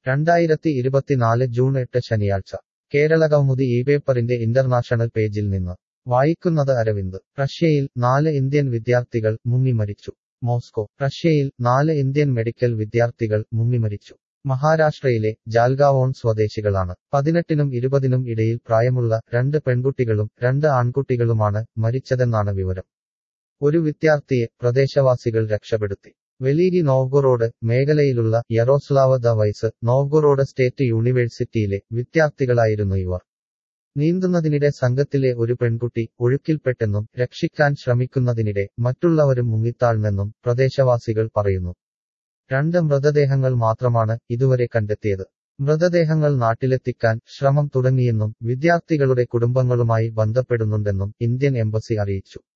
രണ്ടായിരത്തി ഇരുപത്തിനാല് ജൂൺ എട്ട് ശനിയാഴ്ച കേരള കൗമുദി ഈ പേപ്പറിന്റെ ഇന്റർനാഷണൽ പേജിൽ നിന്ന് വായിക്കുന്നത് അരവിന്ദ് റഷ്യയിൽ നാല് ഇന്ത്യൻ വിദ്യാർത്ഥികൾ മുങ്ങിമരിച്ചു മോസ്കോ റഷ്യയിൽ നാല് ഇന്ത്യൻ മെഡിക്കൽ വിദ്യാർത്ഥികൾ മുങ്ങിമരിച്ചു മഹാരാഷ്ട്രയിലെ ജാൽഗാവോൺ സ്വദേശികളാണ് പതിനെട്ടിനും ഇരുപതിനും ഇടയിൽ പ്രായമുള്ള രണ്ട് പെൺകുട്ടികളും രണ്ട് ആൺകുട്ടികളുമാണ് മരിച്ചതെന്നാണ് വിവരം ഒരു വിദ്യാർത്ഥിയെ പ്രദേശവാസികൾ രക്ഷപ്പെടുത്തി വെലീരി നോവ്ഗൊറോഡ് മേഖലയിലുള്ള Yaroslav the wise Novgorod state യൂണിവേഴ്സിറ്റിയിലെ വിദ്യാർത്ഥികളായിരുന്നു ഇവർ നീന്തുന്നതിനിടെ സംഘത്തിലെ ഒരു പെൺകുട്ടി ഒഴുക്കിൽപ്പെട്ടെന്നും രക്ഷിക്കാൻ ശ്രമിക്കുന്നതിനിടെ മറ്റുള്ളവരും മുങ്ങിത്താഴ്ന്നെന്നും പ്രദേശവാസികൾ പറയുന്നു രണ്ട് മൃതദേഹങ്ങൾ മാത്രമാണ് ഇതുവരെ കണ്ടെത്തിയത് മൃതദേഹങ്ങൾ നാട്ടിലെത്തിക്കാൻ ശ്രമം തുടങ്ങിയെന്നും വിദ്യാർത്ഥികളുടെ കുടുംബങ്ങളുമായി ബന്ധപ്പെടുന്നുണ്ടെന്നും ഇന്ത്യൻ എംബസി അറിയിച്ചു